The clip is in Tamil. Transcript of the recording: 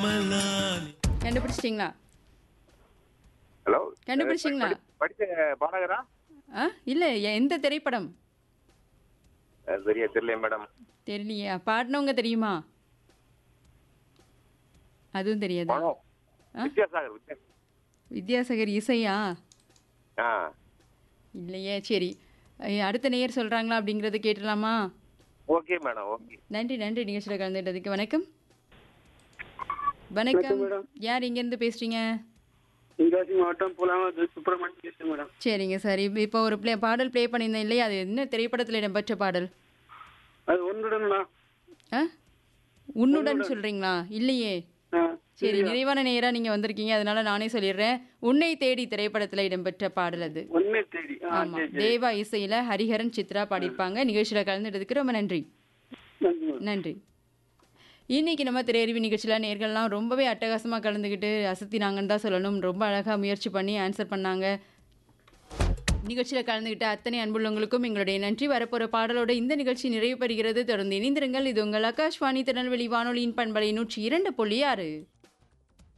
கமலானி கண்டுபிடிச்சிட்டிங்களா ஹலோ கண்டுபிடிச்சிங்களா? படிச்ச பாடகரா ஆ இல்லை எந்த திரைப்படம் அஹ் சரியா தெரியல மேடம் தெரியலையா பாடினவங்க தெரியுமா அதுவும் தெரியாதா பணம் ஆ? வித்யாசாகர் வித்யாசாகர் வித்யாசாகர் இசையா ஆ இல்லையே சரி ஐய, அடுத்த நேயர் சொல்கிறாங்களா அப்படிங்கிறத கேட்டலாமா ஓகே மேடம் ஓகே நன்றி நன்றி நிகழ்ச்சியில் கலந்துட்டதுக்கு வணக்கம் வணக்கம் யார் இங்கேருந்து பேசுகிறீங்க தென்காசி மாவட்டம் புலாமது சுப்பிரமணியம் பேசுறேன் மேடம் சரிங்க சார் இப்போ இப்போ ஒரு ப்ளே பாடல் ப்ளே பண்ணியிருந்தேன் இல்லையா அது என்ன திரைப்படத்தில் இடம்பெற்ற பாடல் அது ஒன்றுடன்ண்ணா ஆ உன்னுடன் சொல்கிறீங்களா இல்லையே ஆ சரி நிறைவான நேராக நீங்கள் வந்திருக்கீங்க அதனால நானே சொல்லிடுறேன் உன்னை தேடி திரைப்படத்தில் இடம்பெற்ற பாடல் அது ஒன்னே தேடி ஆ ஆமா சரி சரி தேவா இசையில ஹரிஹரன் சித்ரா பாடியிருப்பாங்க நிகழ்ச்சியில கலந்துட்டதுக்கு ரொம்ப நன்றி நன்றி மேடம் நன்றி இன்னைக்கு நம்ம திரையறிவு நிகழ்ச்சியில் நேர்கள்லாம் ரொம்பவே அட்டகாசமாக கலந்துக்கிட்டு அசத்தினாங்கன்னு தான் சொல்லணும் ரொம்ப அழகாக முயற்சி பண்ணி ஆன்சர் பண்ணாங்க நிகழ்ச்சியில் கலந்துக்கிட்ட அத்தனை அன்புள்ளவங்களுக்கும் எங்களுடைய நன்றி வரப்போகிற பாடலோட இந்த நிகழ்ச்சி நிறைவு பெறுகிறது தொடர்ந்து இணைந்திருங்கள் இது உங்கள் ஆகாஷ்வாணி திருநெல்வேலி வானொலியின் பண்பலை நூற்றி இரண்டு புள்ளி ஆறு